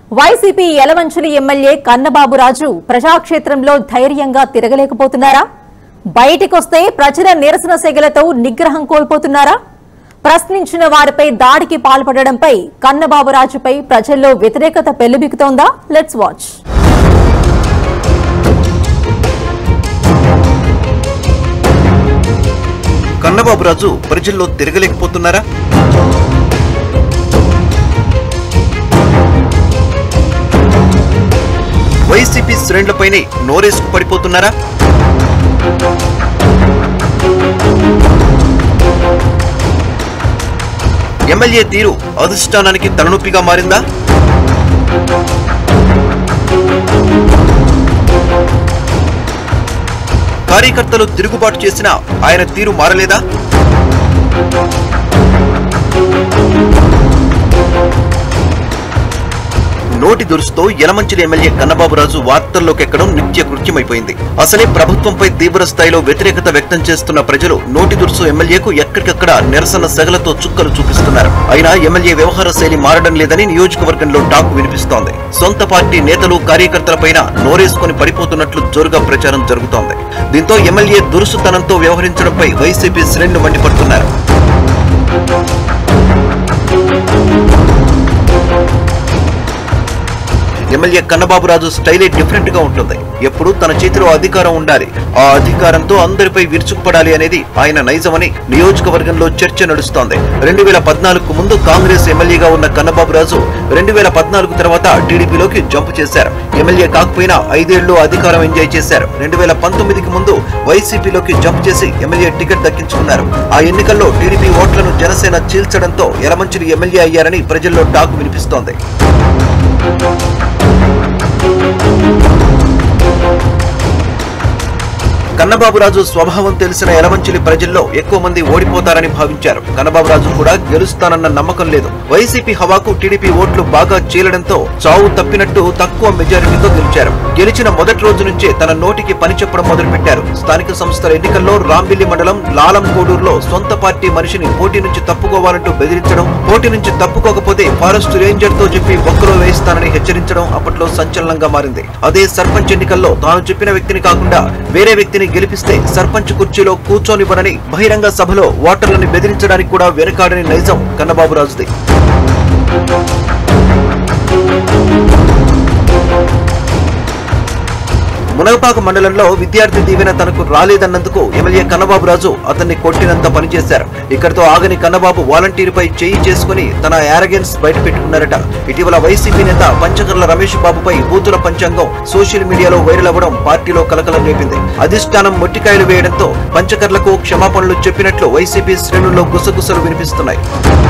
YCP యలవంచులి MLA Kannababu Raju ప్రజాక్షేత్రంలో ధైర్యంగా తిరగలేకపోతున్నారా బయటికొస్తే ప్రజల నిరసన సెగలతో నిగ్రహం కోల్పోతున్నారా ప్రశ్నించిన వారిపై దాడికి పాల్పడడంపై కన్నబాబురాజుపై ప్రజల్లో వ్యతిరేకత పెళ్లిబికుతోందా లెట్స్ వాచ్ కన్నబాబురాజు ప్రజల్లో తిరగలేకపోతున్నారా వైసీపీ శ్రేణులపైనే నోరేసుకు పడిపోతున్నారా ఎమ్మెల్యే తీరు అధిష్టానానికి తలనొప్పిగా మారిందా కార్యకర్తలు తిరుగుబాటు చేసినా ఆయన తీరు మారలేదా నోటి దురుసుతో యలమంచిలి ఎమ్మెల్యే కన్నబాబురాజు వార్తల్లోకి ఎక్కడం నిత్య కృత్యమైపోయింది అసలే ప్రభుత్వంపై తీవ్ర స్థాయిలో వ్యతిరేకత వ్యక్తం చేస్తున్న ప్రజలు నోటి దురుసు ఎమ్మెల్యేకు ఎక్కడికక్కడ నిరసన సెగలతో చుక్కలు చూపిస్తున్నారు అయినా ఎమ్మెల్యే వ్యవహార శైలి మారడం లేదని నియోజకవర్గంలో టాక్ వినిపిస్తోంది సొంత పార్టీ నేతలు కార్యకర్తలపైన నోరేసుకొని పడిపోతున్నట్లు జోరుగా ప్రచారం జరుగుతోంది దీంతో ఎమ్మెల్యే దురుసుతనంతో వ్యవహరించడంపై వైసీపీ శ్రేణులు మండిపడుతున్నారు ఎమ్మెల్యే కన్నబాబురాజు స్టైలే డిఫరెంట్ గా ఉంటుంది ఎప్పుడు తన చేతిలో అధికారం ఉండాలి ఆ అధికారంతో అందరిపై విరుచుకుపడాలి అనేది ఆయన నైజమని నియోజకవర్గంలో చర్చ నడుస్తోంది రెండు వేల పద్నాలుగు ముందు కాంగ్రెస్ ఎమ్మెల్యేగా ఉన్న కన్నబాబురాజు రెండు వేల పద్నాలుగు తర్వాత టీడీపీలోకి జంప్ చేశారు ఎమ్మెల్యే కాకపోయినా ఐదేళ్లు అధికారం ఎంజాయ్ చేశారు రెండు వేల పంతొమ్మిదికి ముందు వైసీపీలోకి జంప్ చేసి ఎమ్మెల్యే టికెట్ దక్కించుకున్నారు ఆ ఎన్నికల్లో టీడీపీ ఓట్లను జనసేన చీల్చడంతో ఎలమంచిలి ఎమ్మెల్యే అయ్యారని ప్రజల్లో టాక్ వినిపిస్తోంది కన్నబాబురాజు స్వభావం తెలిసిన ఎలమంచిలి ప్రజల్లో ఎక్కువ మంది ఓడిపోతారని భావించారు కన్నబాబురాజు కూడా గెలుస్తానన్న నమ్మకం లేదు వైసీపీ హవాకు టీడీపీ ఓట్లు బాగా చీలడంతో చావు తప్పినట్టు తక్కువ మెజారిటీతో గెలిచారు గెలిచిన మొదటి రోజు నుంచే తన నోటికి పని చెప్పడం మొదలుపెట్టారు స్థానిక సంస్థల ఎన్నికల్లో రాంబిల్లి మండలం లాలం కోడూరులో సొంత పార్టీ మనిషిని పోటీ నుంచి తప్పుకోవాలంటూ బెదిరించడం పోటీ నుంచి తప్పుకోకపోతే ఫారెస్ట్ రేంజర్ తో చెప్పి ఒక్కరో వేయిస్తానని హెచ్చరించడం అప్పట్లో సంచలనంగా మారింది అదే సర్పంచ్ ఎన్నికల్లో తాను చెప్పిన వ్యక్తిని కాకుండా వేరే వ్యక్తిని గెలిపిస్తే సర్పంచ్ కుర్చీలో కూర్చోనివ్వనని బహిరంగ సభలో ఓటర్లను బెదిరించడానికి కూడా వెనుకాడని నైజం కన్నబాబురాజుది మునగపాక మండలంలో విద్యార్థి దీవెన తనకు రాలేదన్నందుకు ఎమ్మెల్యే కన్నబాబురాజు అతన్ని కొట్టినంత పనిచేశారు ఇక్కడితో ఆగని కన్నబాబు వాలంటీర్పై చేయి చేసుకుని తన యారగెన్స్ బయట పెట్టుకున్నారట ఇటీవల వైసీపీ నేత పంచకర్ల రమేష్ బాబుపై బూతుల పంచాంగం సోషల్ మీడియాలో వైరల్ అవ్వడం పార్టీలో కలకలం రేపింది అధిష్టానం మొట్టికాయలు వేయడంతో పంచకర్లకు క్షమాపణలు చెప్పినట్లు వైసీపీ శ్రేణుల్లో గుసగుసలు వినిపిస్తున్నాయి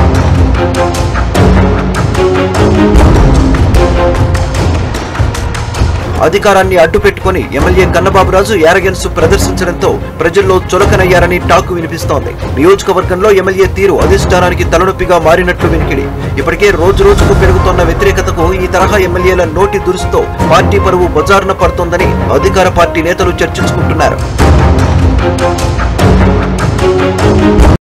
అధికారాన్ని అడ్డుపెట్టుకుని ఎమ్మెల్యే కన్నబాబురాజు యారగెన్స్ ప్రదర్శించడంతో ప్రజల్లో చులకనయ్యారని టాక్ వినిపిస్తోంది నియోజకవర్గంలో ఎమ్మెల్యే తీరు అధిష్టానానికి తలనొప్పిగా మారినట్లు వినికిడి ఇప్పటికే రోజు రోజుకు పెరుగుతున్న వ్యతిరేకతకు ఈ తరహా ఎమ్మెల్యేల నోటి దురుసుతో పార్టీ పరువు బజారున పడుతోందని అధికార పార్టీ నేతలు చర్చించుకుంటున్నారు